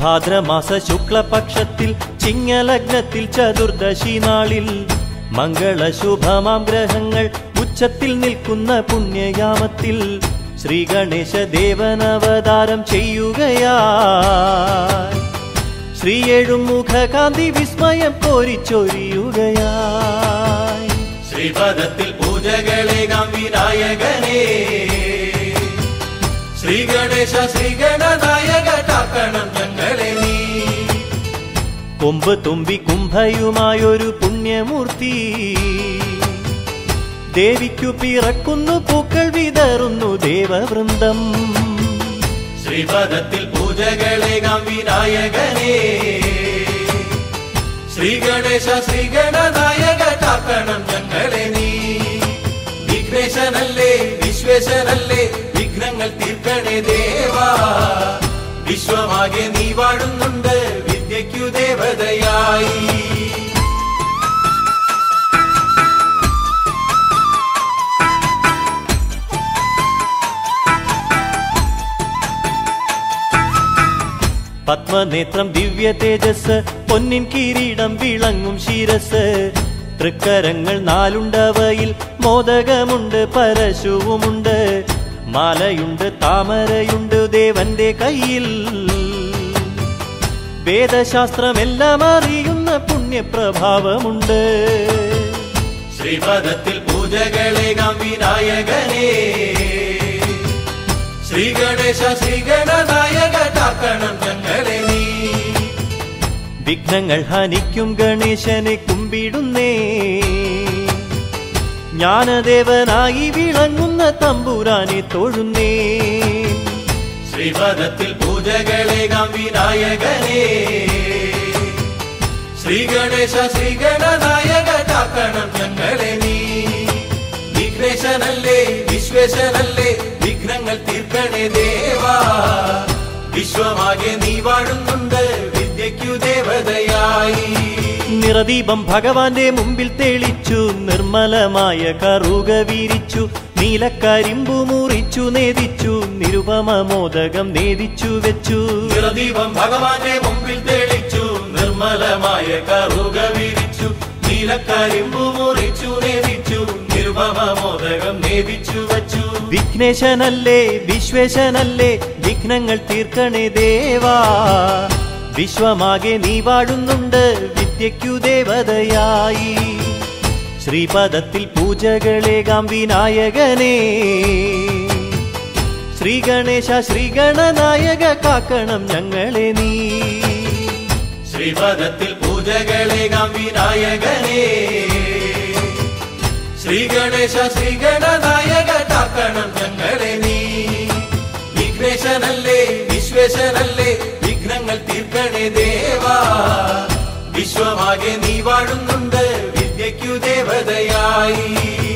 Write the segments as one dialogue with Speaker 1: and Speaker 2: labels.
Speaker 1: ഭാദ്രമാസ ശുക്ലപക്ഷത്തിൽ ചിങ്ങലഗ്നത്തിൽ ചതുർദശി നാളിൽ മംഗളശുഭമാം ഗ്രഹങ്ങൾ ഉച്ചത്തിൽ നിൽക്കുന്ന പുണ്യയാമത്തിൽ ശ്രീ ഗണേശ ദേവനവതാരം ചെയ്യുകയാ ശ്രീയേഴും മുഖകാന്തി വിസ്മയം കോരിച്ചൊരിയുകയായി
Speaker 2: ശ്രീപദത്തിൽ പൂജകളേകാം വിനായകനേ ശ്രീ ഗണേശ ശ്രീ ഗണനായക കാക്കണം ഞങ്ങളെ നീ
Speaker 1: കൊമ്പ് തുമ്പി കുംഭയുമായൊരു പുണ്യമൂർത്തി ദേവിക്കു പിറക്കുന്നു പൂക്കൾ വിതറുന്നു ദേവവൃന്ദം
Speaker 2: ശ്രീപദത്തിൽ പൂജകളേകാം വിനായകനേ ശ്രീ ഗണേശ ശ്രീ ഗണനായക കാക്കണം ഞങ്ങളെ നീ വിഘ്നേശനല്ലേ വിശ്വേശനല്ലേ വിഘ്നങ്ങൾ തീർക്കണേ ദേവാ വിശ്വമാകെ നീ വാഴുന്നുണ്ട് വിദ്യയ്ക്കു ദേവതയായി
Speaker 1: പത്മനേത്രം ദിവ്യ തേജസ് പൊന്നിൻ കിരീടം വിളങ്ങും ശിരസ് തൃക്കരങ്ങൾ നാലുണ്ടവയിൽ മോദകമുണ്ട് പരശുവുമുണ്ട് മാലയുണ്ട് താമരയുണ്ട് ദേവന്റെ കയ്യിൽ വേദശാസ്ത്രമെല്ലാം അറിയുന്ന പുണ്യപ്രഭാവമുണ്ട്
Speaker 2: ശ്രീപദത്തിൽ പൂജകളേകാം വിനായകനേ ശ്രീ ഗണേശ ശ്രീ ഗണനായക കാക്കണം ഞങ്ങളെ നീ
Speaker 1: വിഘ്നങ്ങൾ ഹനിക്കും ഗണേശനെ കുമ്പിടുന്നേ ജ്ഞാനദേവനായി വിളങ്ങുന്ന തമ്പുരാനെ തൊഴുന്നേ
Speaker 2: ശ്രീപദത്തിൽ പൂജകളേകാം വിനായകനേ ശ്രീ ഗണേശ ശ്രീ ഗണനായക കാക്കണം ഞങ്ങളെ നീ വിഘ്നേശനല്ലേ വിശ്വേശനല്ലേ വിഘ്നങ്ങൾ തീർക്കണേ ദേവാ വിശ്വമാകെ നീ വാഴുന്നുണ്ട് വിദ്യയ്ക്കു ദേവതയായി
Speaker 1: നിറദീപം ഭഗവാന്റെ മുമ്പിൽ തെളിച്ചു നിർമ്മലമായ കറുക വീരിച്ചു നീലക്കരിമ്പു മുറിച്ചു നേദിച്ചു നിരുപമ മോദകം നേദിച്ചു വെച്ചു
Speaker 2: നിറദീപം ഭഗവാന്റെ മുമ്പിൽ തെളിച്ചു നിർമ്മലമായ കറുക വിരിച്ചു നീലക്കരിമ്പു മുറിച്ചു നേദിച്ചു നിർമ്മമ മോദകം നേദിച്ചു വച്ചു
Speaker 1: വിഘ്നേശനല്ലേ വിശ്വേശനല്ലേ വിഘ്നങ്ങൾ തീർക്കണേ ദേവാ വിശ്വമാകെ നീ വാഴുന്നുണ്ട് വിദ്യയ്ക്കു ദേവതയായി ശ്രീപദത്തിൽ പൂജകളേകാം വിനായകനേ ശ്രീ ഗണേശ ശ്രീ ഗണനായക കാക്കണം ഞങ്ങളെ നീ
Speaker 2: ശ്രീപദത്തിൽ പൂജകളേകാം വിനായകനേ ശ്രീ ഗണേശ ശ്രീ ഗണനായക കാക്കണം ഞങ്ങളെ നീ വിഘ്നേശനല്ലേ വിശ്വേശനല്ലേ വിഘ്നങ്ങൾ തീർക്കണേ ദേവാ വിശ്വമാകെ നീ വാഴുന്നുണ്ട് വിദ്യയ്ക്കു ദേവതയായി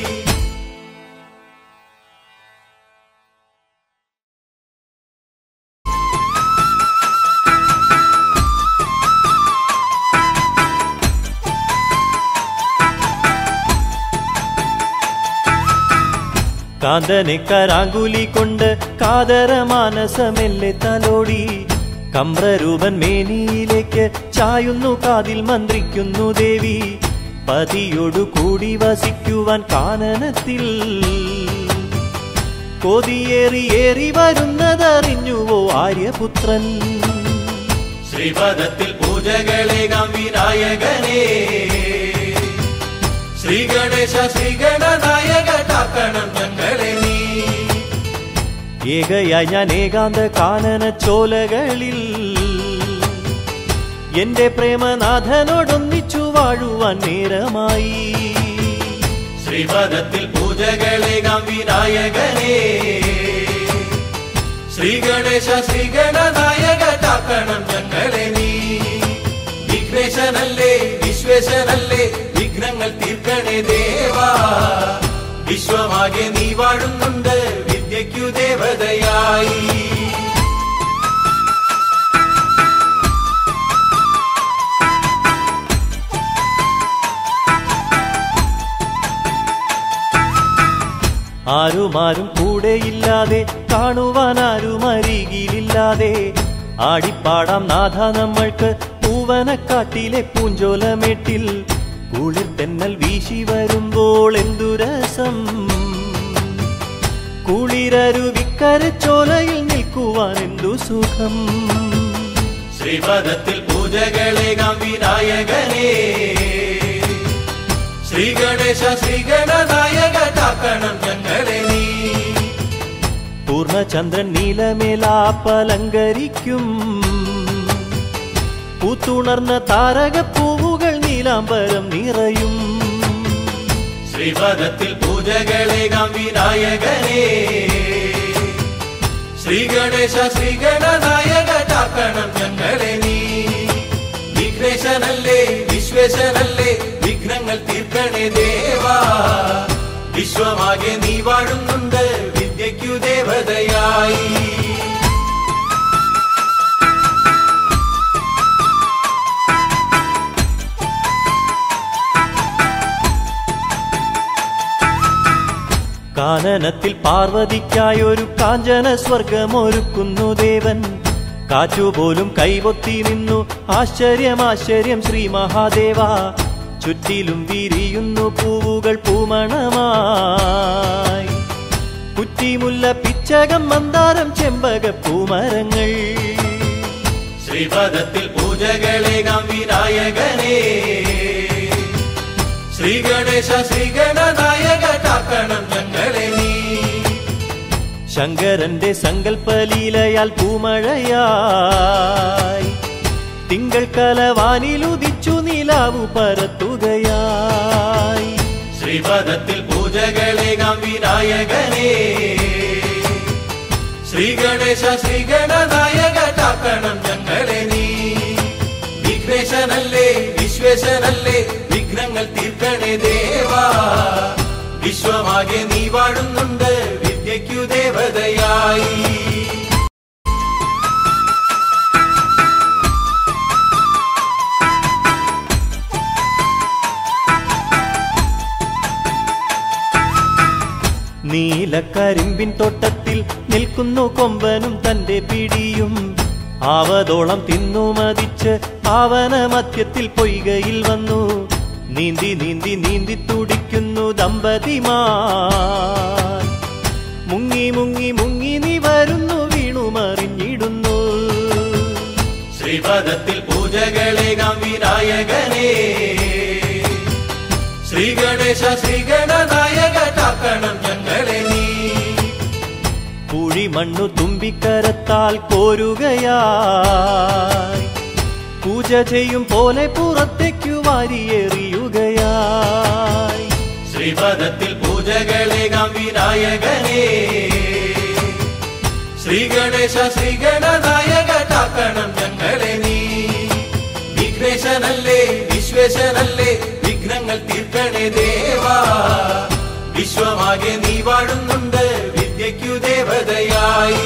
Speaker 1: കാന്തനെ കരാങ്കുലി കൊണ്ട് കാതര മാനസമെല്ലെ തലോടി കമ്രരൂപൻ മേനിയിലേക്ക് ചായുന്നു കാതിൽ മന്ത്രിക്കുന്നു ദേവി പതിയോടു കൂടി വസിക്കുവാൻ കാനനത്തിൽ കൊതിയേറി ഏറി വരുന്നതറിഞ്ഞുവോ ആര്യപുത്രൻ
Speaker 2: ശ്രീപദത്തിൽ പൂജകളേകാം വിനായകനേ ശ്രീ ഗണേശ ശ്രീ ഗണനായക കാക്കണം ഞങ്ങളെ നീ
Speaker 1: ഏകയായി ഞാൻ ഏകാന്ത കാനന ചോലകളിൽ എന്റെ പ്രേമനാഥനോടൊന്നിച്ചു വാഴുവാൻ നേരമായി
Speaker 2: ശ്രീപദത്തിൽ പൂജകളേകാം വിനായകനേ ശ്രീ ഗണേശ ശ്രീ ഗണനായക കാക്കണം ഞങ്ങളെ നീ വിഘ്നേശനല്ലേ വിശ്വേശനല്ലേ വിഘ്നങ്ങൾ തീർക്കണേ ദേവാ വിശ്വമാകെ നീ വാഴുന്നുണ്ട് വിദ്യയ്ക്കു ദേവതയായി
Speaker 1: ആരുമാരും കൂടെയില്ലാതെ കാണുവാൻ ആരും അരികിലില്ലാതെ ആടിപ്പാടാം നാഥ നമ്മൾക്ക് പൂവനക്കാട്ടിലെ പൂഞ്ചോലമേട്ടിൽ കുളിർ തെന്നൽ വീശി വരുമ്പോൾ എന്തു രസം കുളിരരുവിക്കരച്ചോലയിൽ നിൽക്കുവാൻ എന്തു സുഖം
Speaker 2: ശ്രീപദത്തിൽ പൂജകളേകാം വിനായകനേ ശ്രീ ഗണേശ ശ്രീ ഗണനായക കാക്കണം ഞങ്ങളെ നീ
Speaker 1: പൂർണ്ണചന്ദ്രൻ നീലമേലാപ്പലങ്കരിക്കും പൂത്തുണർന്ന താരകപ്പൂവുകൾ നീലാംബരം നിറയും
Speaker 2: ശ്രീപദത്തിൽ പൂജകളേകാം വിനായകനേ ശ്രീ ഗണേശ ശ്രീ ഗണനായക കാക്കണം ഞങ്ങളെ നീ വിഘ്നേശനല്ലേ വിശ്വേശനല്ലേ വിഘ്നങ്ങൾ തീർക്കണേ ദേവാ വിശ്വമാകെ നീ വാഴുന്നുണ്ട് വിദ്യയ്ക്കു ദേവതയായി
Speaker 1: കാനനത്തിൽ പാർവതിക്കായി ഒരു കാഞ്ചന സ്വർഗമൊരുക്കുന്നു ദേവൻ കാറ്റുപോലും കൈവൊത്തി നിന്നു ആശ്ചര്യം ആശ്ചര്യം ശ്രീ മഹാദേവ ചുറ്റിലും വിരിയുന്നു പൂവുകൾ പൂമണമായി കുറ്റിമുല്ല പിച്ചകം മന്ദാരം ചെമ്പക പൂമരങ്ങൾ
Speaker 2: ശ്രീപദത്തിൽ പൂജകളേകാം വിനായകനേ ശ്രീ ഗണേശ ശ്രീ ഗണനായക കാക്കണം ഞങ്ങളെ നീ
Speaker 1: ശങ്കരന്റെ സങ്കല്പലീലയാൽ പൂമഴയായി തിങ്കൾ കലവാനിലുദിച്ചു നിലാവു പരത്തുകയായി
Speaker 2: ശ്രീപദത്തിൽ പൂജകളേകാം വിനായകനേ ശ്രീ ഗണേശ ശ്രീ ഗണനായക കാക്കണം ഞങ്ങളെ നീ വിഘ്നേശനല്ലേ വിശ്വേശനല്ലേ വിഘ്നങ്ങൾ തീർക്കണേ ദേവാ വിശ്വമാകെ നീ വാഴുന്നുണ്ട് വിദ്യയ്ക്കു ദേവതയായി
Speaker 1: നീലക്കരിമ്പിൻ തോട്ടത്തിൽ നിൽക്കുന്നു കൊമ്പനും തന്റെ പിടിയും ആവതോളം തിന്നു മതിച്ച് പാവന മധ്യത്തിൽ പൊയ്കയിൽ വന്നു നീന്തി നീന്തി നീന്തി തുടിക്കുന്നു ദമ്പതിമാർ മുങ്ങി മുങ്ങി മുങ്ങി നീ വരുന്നു വീണു മറിഞ്ഞിടുന്നു
Speaker 2: ശ്രീപദത്തിൽ പൂജകളേകാം വിനായകനേ ശ്രീ ഗണേശ ശ്രീ ഗണനായക കാക്കണം ഞങ്ങളെ നീ
Speaker 1: കുഴി മണ്ണു തുമ്പിക്കരത്താൽ കോരുകയായി പൂജ ചെയ്യും പോലെ പുറത്തേക്കു വാരിയെറിയുകയായി
Speaker 2: ശ്രീപദത്തിൽ പൂജകളേകാം വിനായകനേ ശ്രീ ഗണേശ ശ്രീ ഗണനായക കാക്കണം ഞങ്ങളെ നീ വിഘ്നേശനല്ലേ വിശ്വേശനല്ലേ വിഘ്നങ്ങൾ തീർക്കണേ ദേവാ വിശ്വമാകെ നീ വാഴുന്നുണ്ട് വിദ്യയ്ക്കു ദേവതയായി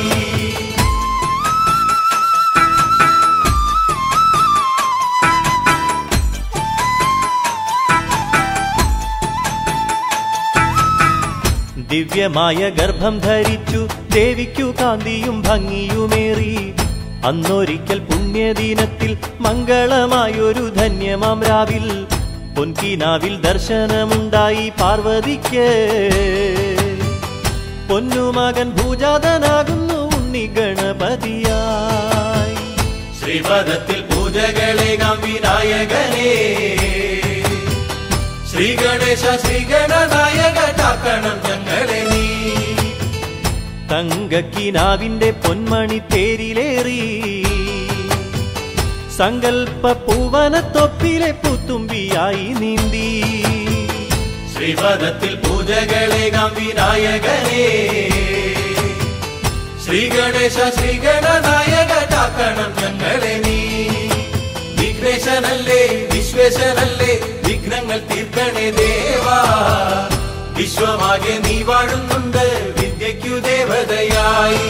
Speaker 1: ദിവ്യമായ ഗർഭം ധരിച്ചു ദേവിക്കു കാന്തിയും ഭംഗിയുമേറി അന്നൊരിക്കൽ പുണ്യദിനത്തിൽ മംഗളമായൊരു ധന്യമാം രാവിൽ പൊൻകിനാവിൽ ദർശനമുണ്ടായി പാർവതിക്ക് പൊന്നുമകൻ ഭൂജാതനാകുന്നു ഉണ്ണി ഗണപതിയായി
Speaker 2: ശ്രീപദത്തിൽ പൂജകളേകാം വിനായകനേ ശ്രീ ഗണേശ ശ്രീ ഗണനായക കാക്കണം ഞങ്ങളെ നീ
Speaker 1: തങ്കക്കിനാവിന്റെ പൊന്മണി തേരിലേറി സങ്കൽപ്പ പൂവനത്തൊപ്പിലെ പുത്തുമ്പിയായി നീന്തി
Speaker 2: ശ്രീപദത്തിൽ പൂജകളേകാം വിനായകനേ ശ്രീ ഗണേശ ശ്രീ ഗണനായക കാക്കണം ഞങ്ങളെ നീ വിഘ്നേശനല്ലേ വിശ്വേശനല്ലേ വിഘ്നങ്ങൾ തീർക്കണേ ദേവാ വിശ്വമാകെ നീ വാഴുന്നുണ്ട് വിദ്യയ്ക്കു ദേവതയായി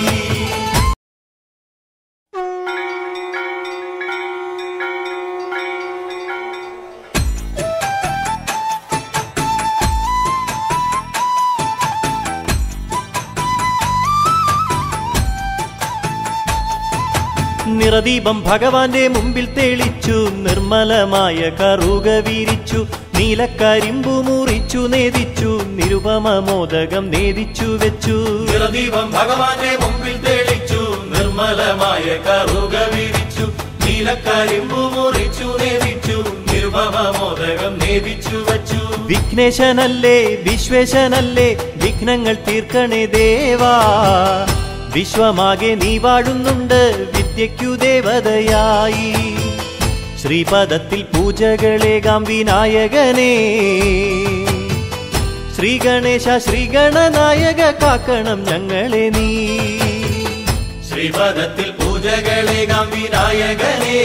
Speaker 1: നിറദീപം ഭഗവാന്റെ മുമ്പിൽ തെളിച്ചു നിർമ്മലമായ കറുക വിരിച്ചു നീലക്കരിമ്പു മുറിച്ചു നേദിച്ചു നിരുപമ മോദകം നേദിച്ചു വെച്ചു
Speaker 2: നിറദീപം ഭഗവാന്റെ മുമ്പിൽ തെളിച്ചു നിർമ്മലമായ കറുക വിരിച്ചു നീലക്കരിമ്പു മുറിച്ചു നേദിച്ചു നിർഭവ മോദകം നേദിച്ചു വച്ചു
Speaker 1: വിഘ്നേശനല്ലേ വിശ്വേശനല്ലേ വിഘ്നങ്ങൾ തീർക്കണേ ദേവാ വിശ്വമാകെ നീ വാഴുന്നുണ്ട് വിദ്യയ്ക്കു ദേവതയായി ശ്രീപദത്തിൽ പൂജകളേകാം വിനായകനേ ശ്രീഗണേശ ശ്രീഗണനായക കാക്കണം ഞങ്ങളെ നീ
Speaker 2: ശ്രീപദത്തിൽ പൂജകളേകാം വിനായകനേ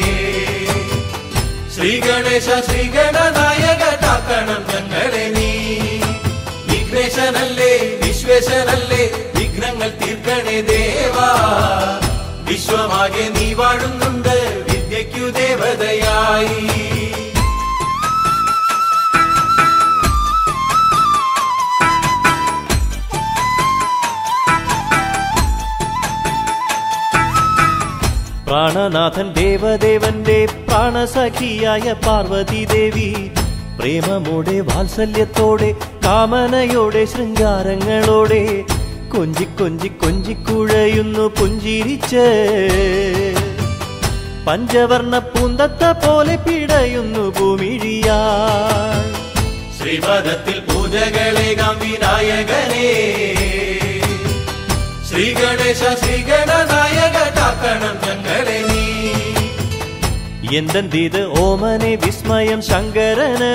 Speaker 2: ശ്രീഗണേശ ശ്രീഗണനായക കാക്കണം ഞങ്ങളെ നീ വിഘ്നേശനല്ലേ വിശ്വേശനല്ലേ വിഘ്നങ്ങൾ തീർക്കണേ ദേവാ വിശ്വമാകെ നീ വാഴുന്നുണ്ട് വിദ്യയ്ക്കു ദേവതയായി
Speaker 1: പ്രാണനാഥൻ ദേവദേവന്റെ പ്രാണസഖിയായ പാർവതി ദേവി പ്രേമമോടെ വാത്സല്യത്തോടെ കാമനയോടെ ശൃംഗാരങ്ങളോടെ കൊഞ്ചി കൊഞ്ചി കൊഞ്ചിക്കുഴയുന്നു പുഞ്ചിരിച്ച് പഞ്ചവർണ്ണ പൂന്തത്ത പോലെ പിടയുന്നു ഭൂമിഴിയാ
Speaker 2: ശ്രീപദത്തിൽ പൂജകളേകാം വിനായകനേ ശ്രീഗണേശ ശ്രീഗണനായക കാക്കണം ഞങ്ങളെ നീ
Speaker 1: എന്തെന്തീത് ഓമനെ വിസ്മയം ശങ്കരന്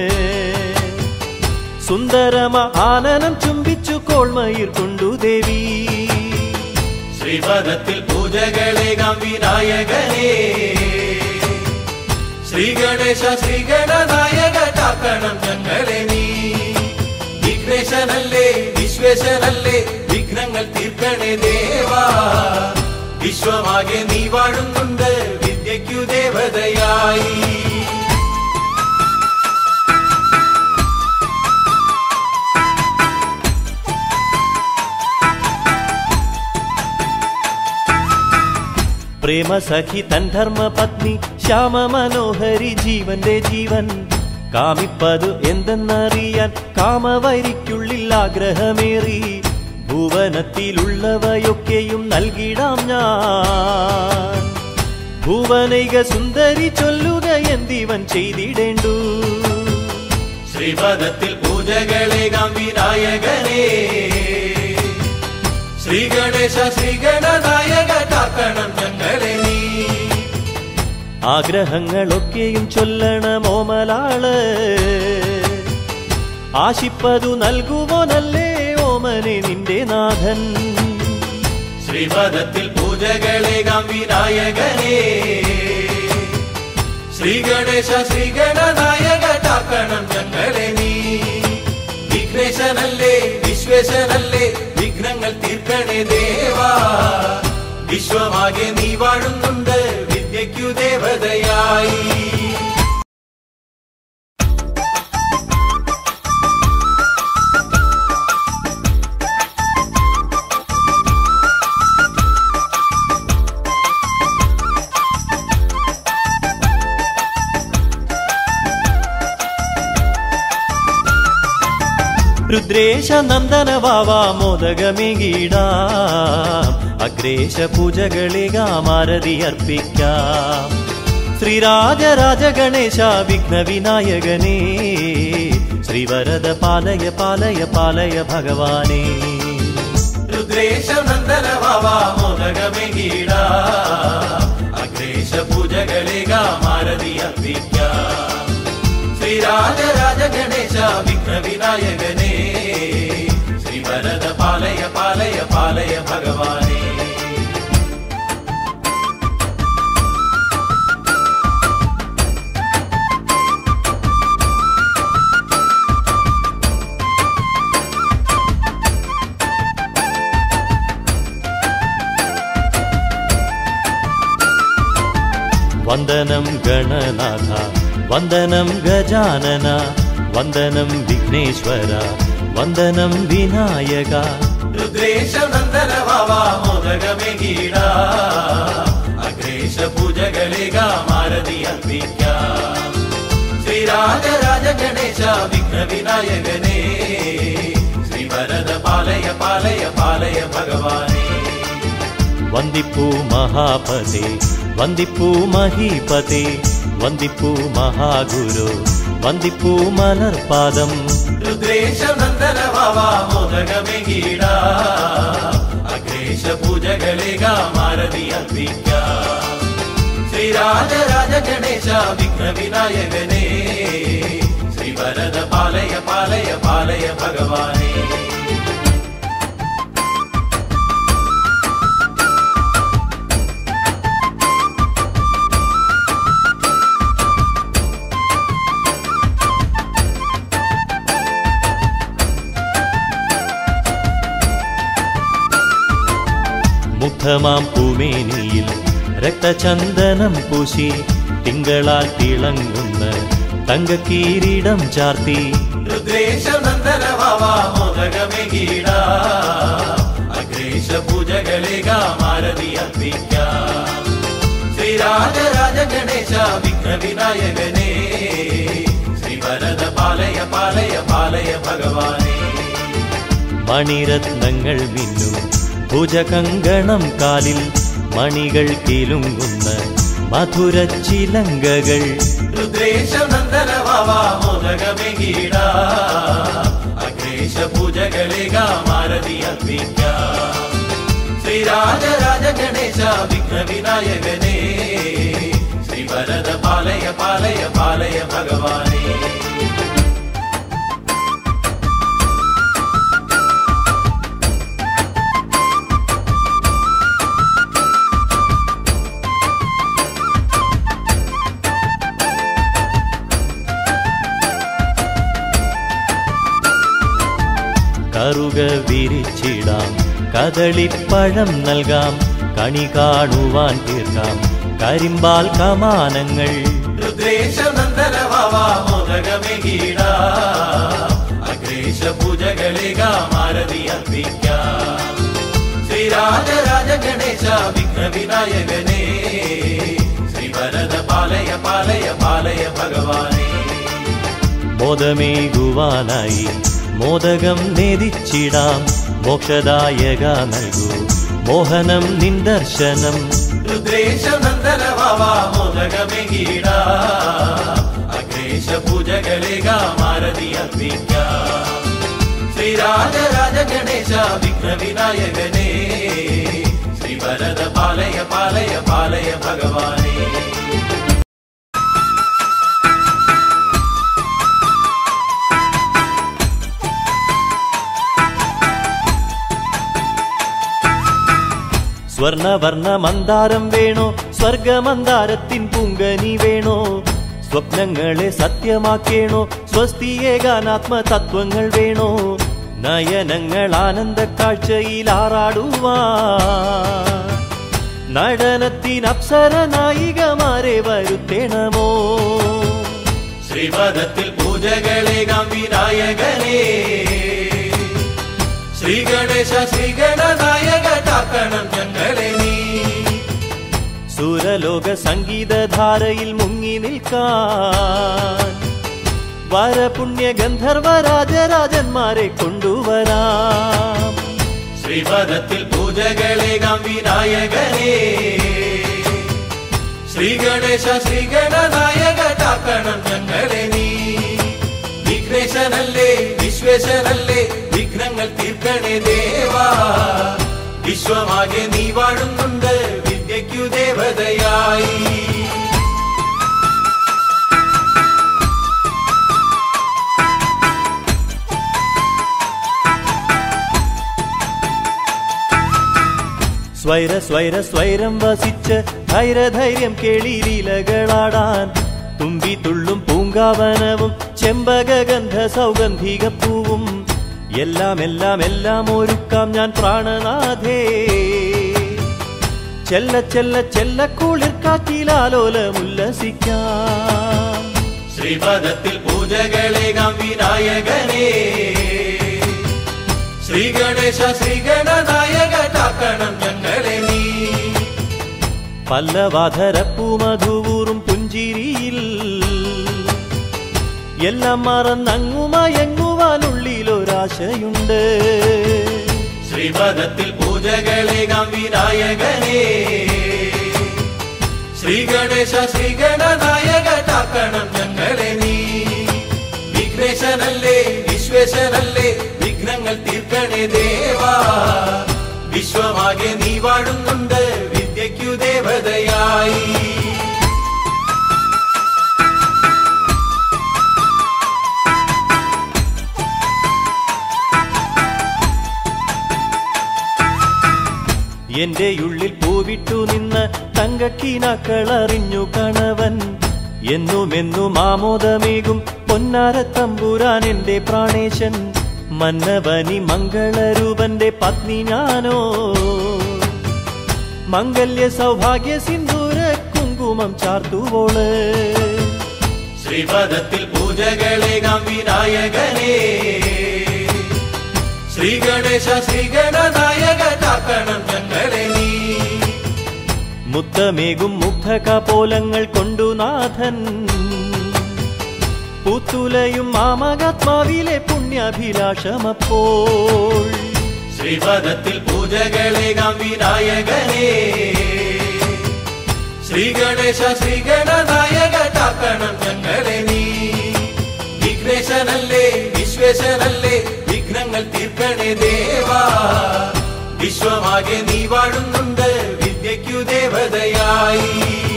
Speaker 1: സുന്ദരമ ആനനം ചുംബിച്ചു കോൾമയിർ കൊണ്ടു ദേവി
Speaker 2: ശ്രീപദത്തിൽ പൂജകളേകാം വിനായകനേ ശ്രീഗണേശ ശ്രീഗണനായക കാക്കണം ഞങ്ങളെ നീ വിഘ്നേശനല്ലേ വിശ്വേശനല്ലേ വിഘ്നങ്ങൾ തീർക്കണേ ദേവാ വിശ്വമാകെ നീ വാഴുന്നുണ്ട് വിദ്യയ്ക്കു ദേവതയായി
Speaker 1: പ്രേമസഖി തൻ ധർമ്മപത്നി ശ്യാമ മനോഹരി ജീവന്റെ ജീവൻ കാമിപ്പതു എന്തെന്നറിയാൻ കാമവരിക്കുള്ളിൽ ആഗ്രഹമേറി ഭുവനത്തിലുള്ളവയൊക്കെയും നൽകിടാം ഞാൻ ഭുവനൈക സുന്ദരി ചൊല്ലുക എന്തിവൻ ചെയ്തിടേണ്ടു
Speaker 2: ശ്രീപദത്തിൽ പൂജകളേകാം വിനായകനേ ശ്രീഗണേശ ശ്രീഗണനായക കാക്കണം ഞങ്ങളെ നീ
Speaker 1: ആഗ്രഹങ്ങളൊക്കെയും ചൊല്ലണമോമലാള് ആശിപ്പതു നൽകുവോനല്ലേ ഓമനെ നിന്റെ നാഥൻ
Speaker 2: ശ്രീപദത്തിൽ പൂജകളേകാം വിനായകനേ ശ്രീഗണേശ ശ്രീഗണനായക കാക്കണം ഞങ്ങളെ നീ വിഘ്നേശനല്ലേ വിശ്വേശനല്ലേ വിഘ്നങ്ങൾ തീർക്കണേ ദേവാ വിശ്വമാകെ നീ വാഴുന്നുണ്ട് വിദ്യയ്ക്കു ദേവതയായി
Speaker 1: രുദ്രേശ നന്ദന വാവാ മോദകമേകിടാം അഗ്രേശ പൂജകളികാമാരതി അർപ്പിക്കാം ശ്രീരാജരാജ ഗണേശ വിഘ്ന വിനായകനേ ശ്രീവരദ പാലയ പാലയ പാലയ ഭഗവാനേ
Speaker 2: രുദ്രേശ നന്ദന വാവാ മോദകമേകീട അഗ്രേശ പൂജകളിക മാരതി അർപ്പിക്കാം ശ്രീരാജരാജ ഗണേശ വിഘ്ന വിനായകനേ ശ്രീവരദ പാലയ പാലയ പാലയ ഭഗവാനേ
Speaker 1: വന്ദനം ഗണനാഥ വന്ദനം ഗജാനന വന്ദനം വിഘ്നേശ്വര വന്ദനം വിനായക
Speaker 2: രുദ്രേശ നന്ദന വാവാ മോദകമേകീട ഗണേശ വിഘ്ന വിനായകനേ ശ്രീവരദ പാലയ പാലയ പാലയ ഭഗവാനേ
Speaker 1: വന്ദിപ്പൂ മഹാപതേ വന്ദിപ്പൂ മഹീപതേ വന്ദിപ്പൂ മഹാഗുരു വന്ദിപ്പൂ മലർപാദം
Speaker 2: രുദ്രേശ നന്ദന വാവാ മോദകമെങ്കീട അഗ്രേശ പൂജകളെ മാരതി അർപ്പിക്ക ശ്രീരാജരാജ ഗണേശ വിഘ്ന വിനായകനേ ശ്രീവരദ പാലയ പാലയ പാലയ ഭഗവാനേ
Speaker 1: മുഗ്ധമാം പൂമേനിയിൽ രക്തചന്ദനം പൂശി തിങ്കളാൽ തിളങ്ങുന്ന തങ്കക്കീരീടം ചാർത്തി
Speaker 2: രുദ്രേശ നന്ദന വാവാ മോദകമെങ്കീട അഗ്രേശ പൂജകളെ മാരതി അർപ്പിക്ക ശ്രീരാജരാജ ഗണേശ വിഘ്ന വിനായകനേ ശ്രീവരദ പാലയ പാലയ പാലയ ഭഗവാനേ
Speaker 1: മണിരത്നങ്ങൾ മിന്നും ഭുജകങ്കണം കാലിൽ മണികൾ കിലുങ്ങുന്ന മധുര ചിലങ്കകൾ
Speaker 2: രുദ്രേശ നന്ദന വാവാ മോദകമെങ്കീട അഗ്രേശ പൂജകളെ മാരതി അർപ്പിക്ക ശ്രീരാജരാജ ഗണേശ വിഘ്ന വിനായകനേ ശ്രീവരദ പാലയ പാലയ പാലയ ഭഗവാനേ
Speaker 1: കറുക വിരിച്ചിടാം കദളിപ്പഴം നൽകാം കണി കാണുവാൻ തീർക്കാം കരിമ്പാൽ കമാനങ്ങൾ
Speaker 2: രുദ്രേശ നന്ദന വാവാ മോദകമെങ്കീട അഗ്രേശ പൂജകളെ മാരതി അർപ്പിക്ക ശ്രീരാജരാജ ഗണേശ വിഘ്ന വിനായകനേ ശ്രീവരദ പാലയ പാലയ പാലയ ഭഗവാനേ
Speaker 1: മോദമേകുവാനായി മോദകം നേദിച്ചിടാം മോക്ഷദായക നൽകൂ മോഹനം നിന്ദർശനം
Speaker 2: രുദ്രേശ നന്ദന വാവാ മോദകമെങ്കീട അഗ്രേശ പൂജകളെ മാരതി അർപ്പിക്ക ശ്രീരാജരാജ ഗണേശ വിഘ്ന വിനായകനേ ശ്രീവരദ പാലയ പാലയ പാലയ ഭഗവാനേ
Speaker 1: സ്വർണവർണ്ണ മന്ദാരം വേണോ സ്വർഗമന്ദാരത്തിൻ പുങ്കനി വേണോ സ്വപ്നങ്ങളെ സത്യമാക്കേണോ സ്വസ്തിയേകാനാത്മ തത്വങ്ങൾ വേണോ നയനങ്ങൾ ആനന്ദ കാഴ്ചയിൽ ആറാടുവാ നടനത്തിൻ അപ്സര നായികമാരെ വരുത്തേണമോ
Speaker 2: ശ്രീപദത്തിൽ പൂജകളെ വിനായകനേ ശ്രീ ഗണേശ ശ്രീ ഗണനായക കാക്കണം ഞങ്ങളെ നീ
Speaker 1: സുരലോക സംഗീതധാരയിൽ മുങ്ങി നിൽക്കാൻ വരപുണ്യ ഗന്ധർവ രാജരാജന്മാരെ കൊണ്ടുവരാം
Speaker 2: ശ്രീപദത്തിൽ പൂജകളെ വിനായകനേ ശ്രീ ഗണേശ ശ്രീ ഗണനായക കാക്കണം ഞങ്ങളെ നീ വിഘ്നേശനല്ലേ വിശ്വേശനല്ലേ വിഘ്നങ്ങൾ തീർക്കണേ ദേവാ വിശ്വമാകെ നീ വാഴുന്നുണ്ട് വിദ്യയ്ക്കു ദേവതയായി
Speaker 1: സ്വൈര സ്വൈര സ്വൈരം വസിച്ച് ധൈര്യധൈര്യം കേളിലീലകളാടാൻ തുമ്പി തുള്ളും പൂങ്കാവനവും ചെമ്പകഗന്ധ സൗഗന്ധിക പൂവും എല്ലാം എല്ലാം എല്ലാം ഒരുക്കാം ഞാൻ പ്രാണനാഥേ ചെല്ല ചെല്ല ചെല്ല കുളിർക്കാറ്റിലാലോലമുല്ലസിക്കാം
Speaker 2: ശ്രീപദത്തിൽ പൂജകളെ വിനായകനേ ശ്രീ ഗണേശ ശ്രീ ഗണനായക കാക്കണം ഞങ്ങളെ നീ
Speaker 1: പല്ലവാധരപ്പൂ മധുവൂറും പുഞ്ചിരിയിൽ എല്ലാം മറന്നങ്ങു മയങ്ങുവാനുള്ളിലൊരാശയുണ്ട്
Speaker 2: ശ്രീപദത്തിൽ പൂജകളേകാം വിനായകനേ ശ്രീ ഗണേശ ശ്രീ ഗണനായക കാക്കണം ഞങ്ങളെ നീ വിഘ്നേശനല്ലേ വിശ്വേശനല്ലേ വിഘ്നങ്ങൾ തീർക്കണേ ദേവാ വിശ്വമാകെ നീ വാഴുന്നുണ്ട് വിദ്യയ്ക്കു ദേവതയായി
Speaker 1: എന്റെ ഉള്ളിൽ പൂവിട്ടു നിന്ന് തങ്കക്കിനാക്കളറിഞ്ഞു കണവൻ എന്നും എന്നും ആമോദമേകും പൊന്നാര തമ്പുരാൻ എന്റെ പ്രാണേശൻ മന്നവനി മംഗളരൂപന്റെ പത്നി ഞാനോ മംഗല്യ സൗഭാഗ്യ സിന്ദൂര കുങ്കുമം ചാർത്തുവോള്
Speaker 2: ശ്രീപദത്തിൽ പൂജകളേകാം വിനായകനേ ശ്രീ ഗണേശ ശ്രീ ഗണനായക കാക്കണം ഞങ്ങളെ നീ
Speaker 1: മുത്തമേകും മുഗ്ധകപോലങ്ങൾ കൊണ്ടു നാഥൻ പൂത്തുലയും മാമകാത്മാവിലെ പുണ്യാഭിലാഷമപ്പോൾ
Speaker 2: ശ്രീപദത്തിൽ പൂജകളേകാം വിനായകനേ ശ്രീ ഗണേശ ശ്രീ ഗണനായക കാക്കണം ഞങ്ങളെ നീ വിഘ്നേശനല്ലേ വിശ്വേശനല്ലേ വിഘ്നങ്ങൾ തീർക്കണേ ദേവാ വിശ്വമാകെ നീ വാഴുന്നുണ്ട് വിദ്യയ്ക്കു ദേവതയായി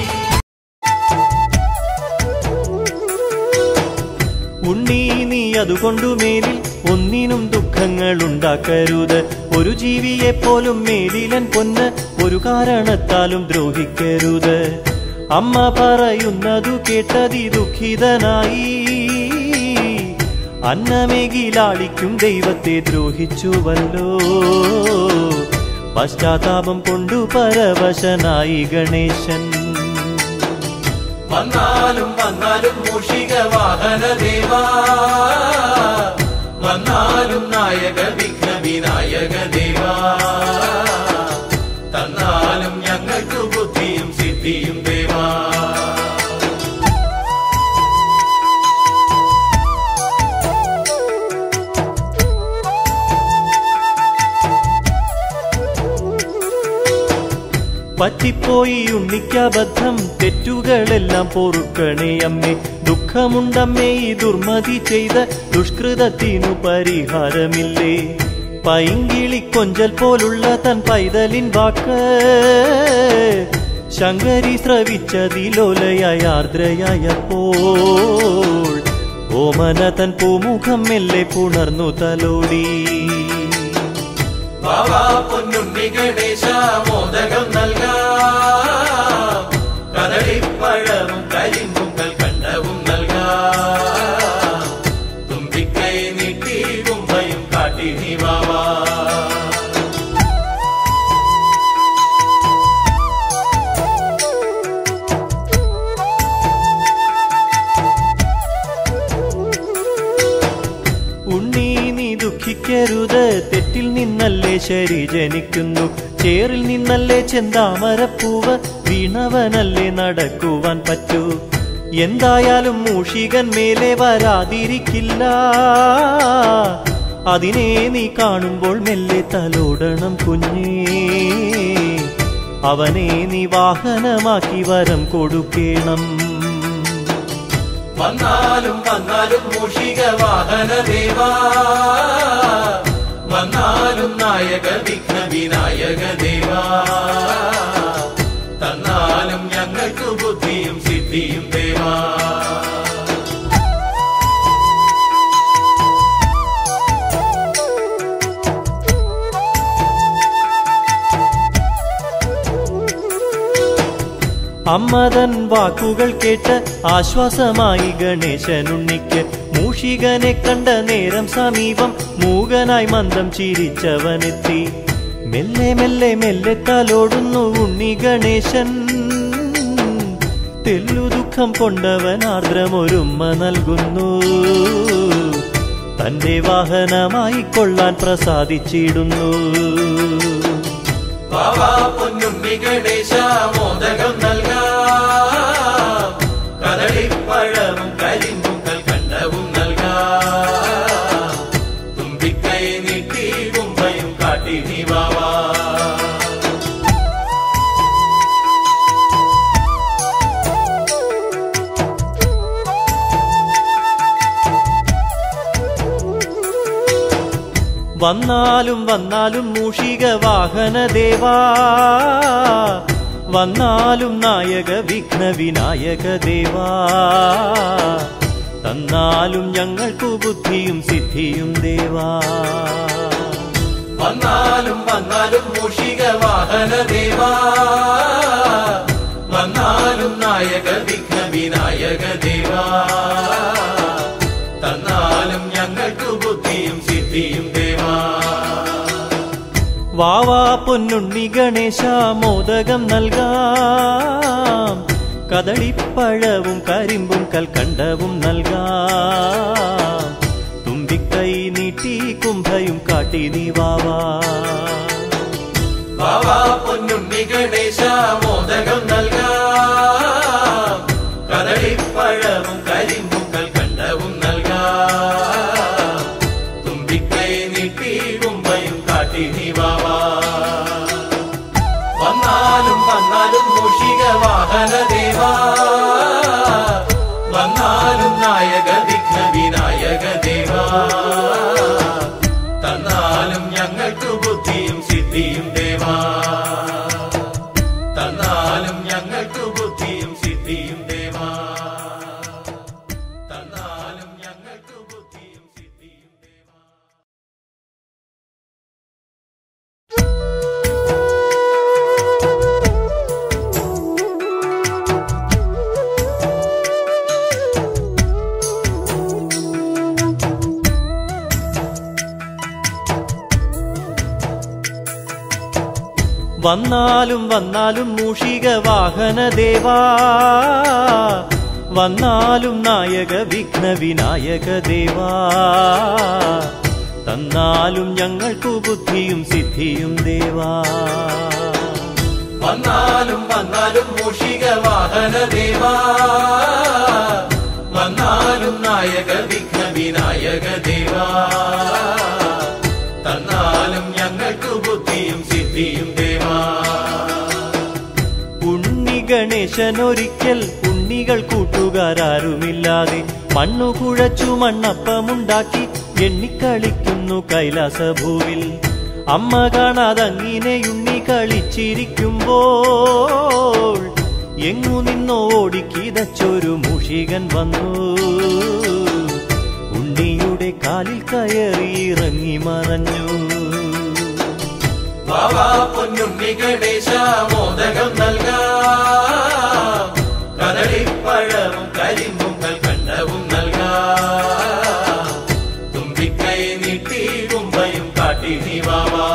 Speaker 1: ഉണ്ണി നീ അതുകൊണ്ടു മേലിൽ ഒന്നിനും ദുഃഖങ്ങൾ ഉണ്ടാക്കരുത് ഒരു ജീവിയെ പോലും മേലിലൻ പൊന്ന് ഒരു കാരണത്താലും ദ്രോഹിക്കരുത് അമ്മ പറയുന്നതു കേട്ടതി ദുഃഖിതനായി അന്നമേകിലാളിക്കും ദൈവത്തെ ദ്രോഹിച്ചുവല്ലോ പശ്ചാത്താപം കൊണ്ടു പരവശനായി ഗണേശൻ
Speaker 2: വന്നാലും വന്നാലും മൂഷിക വാഹന ദേവാ വന്നാലും നായക വിഘ്ന വിനായക ദേവാ തന്നാലും ഞങ്ങൾക്ക് ബുദ്ധിയും സിദ്ധിയും ദേവാ
Speaker 1: പറ്റിപ്പോയി ഉണ്ണിക്കബദ്ധം തെറ്റുകളെല്ലാം പൊറുക്കണേ അമ്മേ ദുഃഖമുണ്ടമ്മേ ഈ ദുർമതി ചെയ്ത ദുഷ്കൃതത്തിനു പരിഹാരമില്ലേ പൈങ്കിളി കൊഞ്ചൽ പോലുള്ള തൻ പൈതലിൻ വാക്ക് ശങ്കരി ശ്രവിച്ചതിലോലയായ ആർദ്രയായപ്പോൾ ഓമന തൻ പൂമുഖം മെല്ലെ പുണർന്നു തലോടി
Speaker 2: ബാബാ പൊന്നുണ്ണി ഗണേശ മോദകം നൽകാം കദളിപ്പഴവും കരിമ്പും കൽക്കണ്ടവും നൽകാം തുമ്പിക്കൈ നീട്ടി കുമ്പയും കാട്ടി നീ ബാബാ
Speaker 1: ഉണ്ണി നീ ദുഃഖിക്കരുത് തെറ്റിൽ നിന്നല്ലേ ശരി ജനിക്കുന്നു ചേറിൽ നിന്നല്ലേ ചെന്താമരപ്പൂവ് വീണവനല്ലേ നടക്കുവാൻ പറ്റൂ എന്തായാലും മൂഷികൻ മേലെ വരാതിരിക്കില്ല അതിനെ നീ കാണുമ്പോൾ മെല്ലെ തലോടണം കുഞ്ഞേ അവനെ നീ വാഹനമാക്കി വരം കൊടുക്കേണം
Speaker 2: വന്നാലും വന്നാലും മൂഷിക വാഹന ദേവാ വന്നാലും നായക വിഘ്ന വിനായക ദേവാ തന്നാലും ഞങ്ങൾക്ക് ബുദ്ധിയും സിദ്ധിയും ദേവാ
Speaker 1: അമ്മതൻ വാക്കുകൾ കേട്ട് ആശ്വാസമായി ഗണേശനുണ്ണിക്ക് മൂഷികനെ കണ്ട നേരം സമീപം മൂകനായി മന്ദം ചിരിച്ചവനെത്തി മെല്ലെ മെല്ലെ മെല്ലെ തലോടുന്നു ഉണ്ണി ഗണേശൻ തെല്ലു ദുഃഖം കൊണ്ടവൻ ആർദ്രമൊരുമ്മ നൽകുന്നു തന്റെ വാഹനമായി കൊള്ളാൻ പ്രസാദിച്ചിടുന്നു
Speaker 2: ബാബാ പൊന്നുണ്ണി ഗണേശ മോദകം നൽകാം കദളിപ്പഴവും കരിമ്പും കൽക്കണ്ടവും
Speaker 1: വന്നാലും വന്നാലും മൂഷിക വാഹന ദേവാ വന്നാലും നായക വിഘ്ന വിനായക ദേവാ തന്നാലും ഞങ്ങൾക്കു ബുദ്ധിയും സിദ്ധിയും ദേവാ
Speaker 2: വന്നാലും വന്നാലും മൂഷിക വാഹന ദേവാ വന്നാലും നായക വിഘ്ന വിനായക ദേവാ തന്നാലും ഞങ്ങൾക്ക് ബുദ്ധിയും സിദ്ധിയും ദേവാ
Speaker 1: വാവാ പൊന്നുണ്ണി ഗണേശ മോദകം നൽകാം കദളിപ്പഴവും കരിമ്പും കൽക്കണ്ടവും നൽകാം തുമ്പിക്കൈ നീട്ടി കുംഭയും കാട്ടി നീ വാവാ
Speaker 2: ബാവാ പൊന്നുണ്ണി ഗണേശ മോദകം നൽകാം കദളിപ്പഴവും കരിമ്പും കൽക്കണ്ടവും നൽകാം തുമ്പിക്കൈ നീട്ടി കുമ്പയും കാട്ടി നീ വാവാ വന്നാലും വന്നാലും മൂഷിക വാഹന ദേവാ വന്നാലും നായക വിഘ്ന വിനായക ദേവാ തന്നാലും ഞങ്ങൾക്ക് ബുദ്ധിയും സിദ്ധിയും ദേവാ തന്നാലും ഞങ്ങൾക്ക് ബുദ്ധിയും സിദ്ധിയും ദേവാ തന്നാലും ഞങ്ങൾക്ക് ബുദ്ധിയും സിദ്ധിയും ദേവാ
Speaker 1: വന്നാലും വന്നാലും മൂഷിക വാഹന ദേവാ വന്നാലും നായക വിഘ്ന വിനായക ദേവാ തന്നാലും ഞങ്ങൾക്കു ബുദ്ധിയും സിദ്ധിയും ദേവാ
Speaker 2: വന്നാലും വന്നാലും മൂഷിക വാഹന ദേവാ വന്നാലും നായക വിഘ്ന വിനായക ദേവാ തന്നാലും ഞങ്ങൾക്ക് ബുദ്ധിയും സിദ്ധിയും ദേവാ
Speaker 1: ഉണ്ണി ഗണേശനൊരിക്കൽ ഉണ്ണികൾ കൂട്ടുകാരാരുമില്ലാതെ മണ്ണു കുഴച്ചു മണ്ണപ്പമുണ്ടാക്കി എണ്ണിക്കളിക്കുന്നു കൈലാസഭൂവിൽ അമ്മ കാണാതങ്ങിനെ ഉണ്ണി കളിച്ചിരിക്കുമ്പോൾ എങ്ങു നിന്നോ ഓടിക്കിതച്ചൊരു മുഷികൻ വന്നു ഉണ്ണിയുടെ കാലിൽ കയറി ഇറങ്ങി മറഞ്ഞു
Speaker 2: ബാവാ പൊന്നുണ്ണി ഗണേശ മോദകം നൽകാം കദളിപ്പഴവും കരിമ്പും കൽക്കണ്ടവും നൽകാം തുമ്പിക്കൈ നീട്ടി കുമ്പയും കാട്ടി നീ വാവാ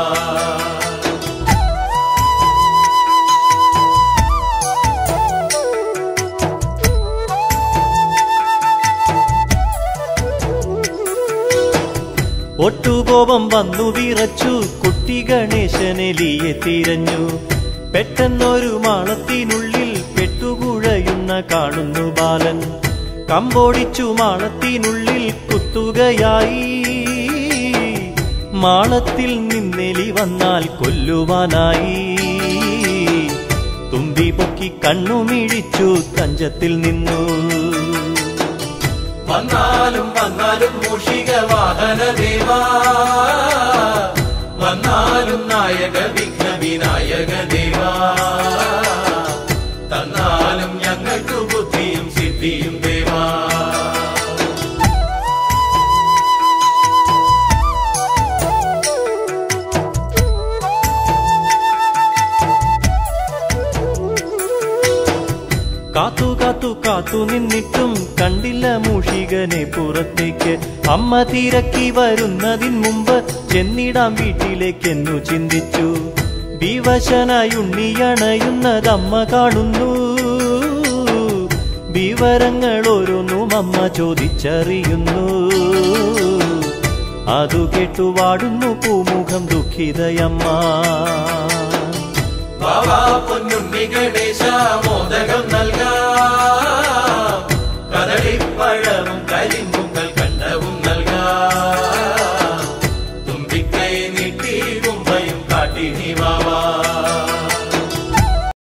Speaker 1: ഒട്ടുകോപം വന്നു വിറച്ചു കുട്ടി ഗണേശനെലിയെ തിരഞ്ഞു പെട്ടെന്നൊരു മാളത്തിനുള്ളിൽ പെട്ടുകുഴയുന്ന കാണുന്നു ബാലൻ കമ്പോടിച്ചു മാളത്തിനുള്ളിൽ കുത്തുകയായി മാളത്തിൽ നിന്നെലി വന്നാൽ കൊല്ലുവാനായി തുമ്പി പൊക്കി കണ്ണുമിഴിച്ചു തഞ്ചത്തിൽ നിന്നു
Speaker 2: വന്നാലും വന്നാലും മൂഷിക വാഹന ദേവാ വന്നാലും നായക വിഘ്ന വിനായക ദേവാ തന്നാലും ഞങ്ങൾക്ക് ബുദ്ധിയും സിദ്ധിയും ദേവാ
Speaker 1: കാത്തു കാത്തു കാത്തു നിന്നിട്ടും കണ്ടില്ല മൂഷികനെ പുറത്തേക്ക് അമ്മ തിരക്കി വരുന്നതിന് മുമ്പ് ചെന്നിടാം വീട്ടിലേക്കെന്നു ചിന്തിച്ചു വിവശനായി ഉണ്ണിയണയുന്നതമ്മ കാണുന്നു വിവരങ്ങൾ ഓരോന്നും അമ്മ ചോദിച്ചറിയുന്നു അതു കേട്ടു വാടുന്നു പൂമുഖം ദുഃഖിതയമ്മ
Speaker 2: ബാവാ പൊന്നുണ്ണി ഗണേശ മോദകം നൽകാം